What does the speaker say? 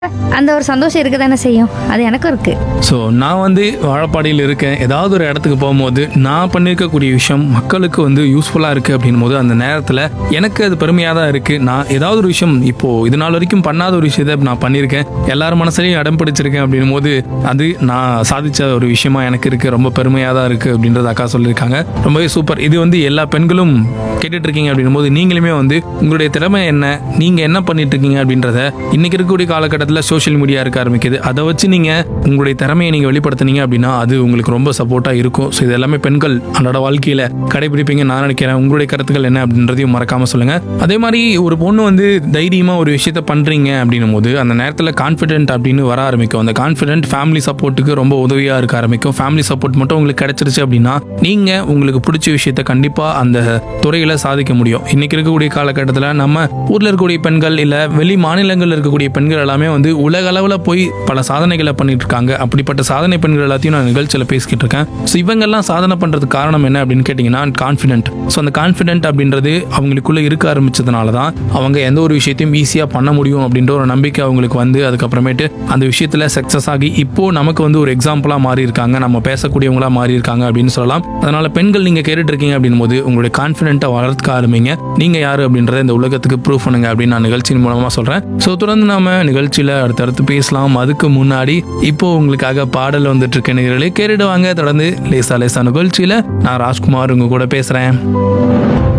அந்த ஒரு சந்தோஷம் இருக்க தானே செய்யும் அது எனக்கும் இருக்கு ஸோ நான் வந்து வாழப்பாடியில் இருக்கேன் ஏதாவது ஒரு இடத்துக்கு போகும்போது நான் பண்ணியிருக்கக்கூடிய விஷயம் மக்களுக்கு வந்து யூஸ்ஃபுல்லாக இருக்குது அப்படின் போது அந்த நேரத்தில் எனக்கு அது பெருமையாக தான் இருக்குது நான் ஏதாவது ஒரு விஷயம் இப்போது இது நாள் வரைக்கும் பண்ணாத ஒரு விஷயத்தை நான் பண்ணியிருக்கேன் எல்லார் மனசுலையும் இடம் பிடிச்சிருக்கேன் அப்படின் போது அது நான் சாதிச்ச ஒரு விஷயமா எனக்கு இருக்குது ரொம்ப பெருமையாக தான் இருக்குது அப்படின்றது அக்கா சொல்லியிருக்காங்க ரொம்பவே சூப்பர் இது வந்து எல்லா பெண்களும் கேட்டுட்டு இருக்கீங்க அப்படின்னும் போது நீங்களுமே வந்து உங்களுடைய திறமை என்ன நீங்கள் என்ன பண்ணிட்டு இருக்கீங்க அப்படின்றத இன்னைக்கு இருக்கக்கூடிய காலகட்டத்தில் சோஷியல் மீடியா இருக்க ஆரம்பிக்குது அதை வச்சு நீங்கள் உங்களுடைய திறமையை நீங்கள் வெளிப்படுத்துனீங்க அப்படின்னா அது உங்களுக்கு ரொம்ப சப்போர்ட்டாக இருக்கும் ஸோ இது எல்லாமே பெண்கள் அன்றாட வாழ்க்கையில் கடைபிடிப்பீங்க நான் நினைக்கிறேன் உங்களுடைய கருத்துக்கள் என்ன அப்படின்றதையும் மறக்காம சொல்லுங்க அதே மாதிரி ஒரு பொண்ணு வந்து தைரியமாக ஒரு விஷயத்த பண்ணுறீங்க அப்படின்னும் போது அந்த நேரத்தில் கான்ஃபிடென்ட் அப்படின்னு வர ஆரம்பிக்கும் அந்த கான்ஃபிடென்ட் ஃபேமிலி சப்போர்ட்டுக்கு ரொம்ப உதவியாக இருக்க ஆரம்பிக்கும் ஃபேமிலி சப்போர்ட் மட்டும் உங்களுக்கு கிடைச்சிருச்சு அப்படின்னா நீங்கள் உங்களுக்கு பிடிச்ச விஷயத்த கண்டிப்பாக அந்த துறையில் சாதிக்க முடியும் இன்னைக்கு இருக்கக்கூடிய காலகட்டத்தில் நம்ம ஊரில் இருக்கக்கூடிய பெண்கள் இல்லை வெளி மாநிலங்களில் இருக்கக்கூடிய பெண்கள் எல்லாமே வந்து உலக அளவில் போய் பல சாதனைகளை பண்ணிட்டு இருக்காங்க அப்படிப்பட்ட சாதனை பெண்கள் எல்லாத்தையும் நான் நிகழ்ச்சியில் பேசிக்கிட்டு இருக்கேன் ஸோ இவங்கெல்லாம் சாதனை பண்ணுறதுக்கு காரணம் என்ன அப்படின்னு கேட்டிங்கன்னா கான்ஃபிடென்ட் ஸோ அந்த கான்ஃபிடென்ட் அப்படின்றது அவங்களுக்குள்ள இருக்க ஆரம்பிச்சதுனால தான் அவங்க எந்த ஒரு விஷயத்தையும் ஈஸியாக பண்ண முடியும் அப்படின்ற ஒரு நம்பிக்கை அவங்களுக்கு வந்து அதுக்கப்புறமேட்டு அந்த விஷயத்தில் சக்ஸஸ் ஆகி இப்போ நமக்கு வந்து ஒரு எக்ஸாம்பிளாக மாறி இருக்காங்க நம்ம பேசக்கூடியவங்களா மாறி இருக்காங்க அப்படின்னு சொல்லலாம் அதனால பெண்கள் நீங்கள் கேட்டுட்டு இருக்கீங்க அப்படின் போது உங்களுடைய கான்ஃபிடென்ட்டை வளர்த்துக்க ஆரம்பிங்க நீங்கள் யார் அப்படின்றத இந்த உலகத்துக்கு ப்ரூவ் பண்ணுங்க அப்படின்னு நான் நிகழ்ச்சியின் மூலமாக சொல்கிறேன் ஸோ தொடர்ந்து நாம நிகழ்ச்சியில் அடுத்தடுத்து பேசலாம் அதுக்கு முன்னாடி இப்போ உங்களுக்காக பாடல் வந்துட்டு இருக்க நிகழ்ச்சிகளை கேட்டுடுவாங்க தொடர்ந்து லேசா லேசா நிகழ்ச்சியில் நான் ராஜ்குமார் உங்க கூட பேசுகிறேன்